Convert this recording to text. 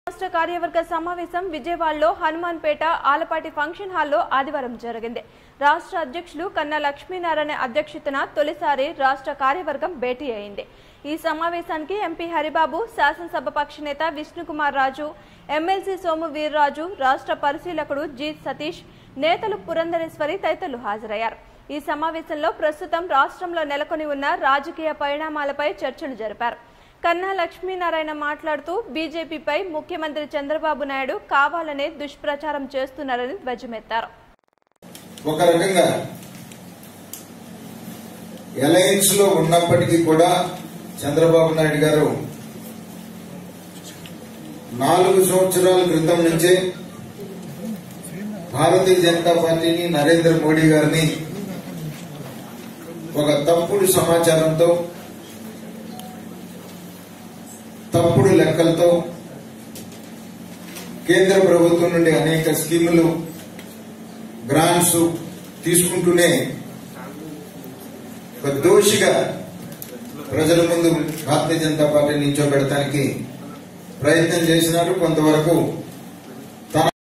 రాష్ట్ర కార్యవర్గ సమావేశం విజయవాడలో హనుమాన్పేట ఆలపాటి ఫంక్షన్ హాల్లో ఆదివారం జరిగింది రాష్ట్ర అధ్యక్షులు కన్నా లక్ష్మీనారాయణ అధ్యక్షతన తొలిసారి రాష్ట్ర కార్యవర్గం భేటీ అయింది ఈ సమావేశానికి ఎంపీ హరిబాబు శాసనసభ పక్ష నేత విష్ణుకుమార్ రాజు ఎమ్మెల్సీ సోము వీర్రాజు రాష్ట్ర పరిశీలకుడు జి సతీష్ నేతలు పురంధరేశ్వరి తదితరులు హాజరయ్యారు ఈ సమావేశంలో ప్రస్తుతం రాష్ట్రంలో నెలకొని ఉన్న రాజకీయ పరిణామాలపై చర్చలు జరిపారు కన్నా లక్ష్మీనారాయణ మాట్లాడుతూ బీజేపీపై ముఖ్యమంత్రి చంద్రబాబు నాయుడు కావాలనే దుష్ప్రచారం చేస్తున్నారని ధ్వజమెత్తారు ఒక రకంగా అలయన్స్ లో ఉన్నప్పటికీ కూడా చంద్రబాబు నాయుడు గారు నాలుగు సంవత్సరాల క్రితం నుంచే భారతీయ జనతా పార్టీని నరేంద్ర మోడీ గారిని ఒక తప్పుడు సమాచారంతో తప్పుడు లెక్కలతో కేంద్ర ప్రభుత్వం నుండి అనేక స్కీములు గ్రాంట్స్ తీసుకుంటూనే ఒక దోషిగా ప్రజల ముందు భారతీయ జనతా పార్టీ నిల్చోబెడటానికి ప్రయత్నం చేసినారు కొంతవరకు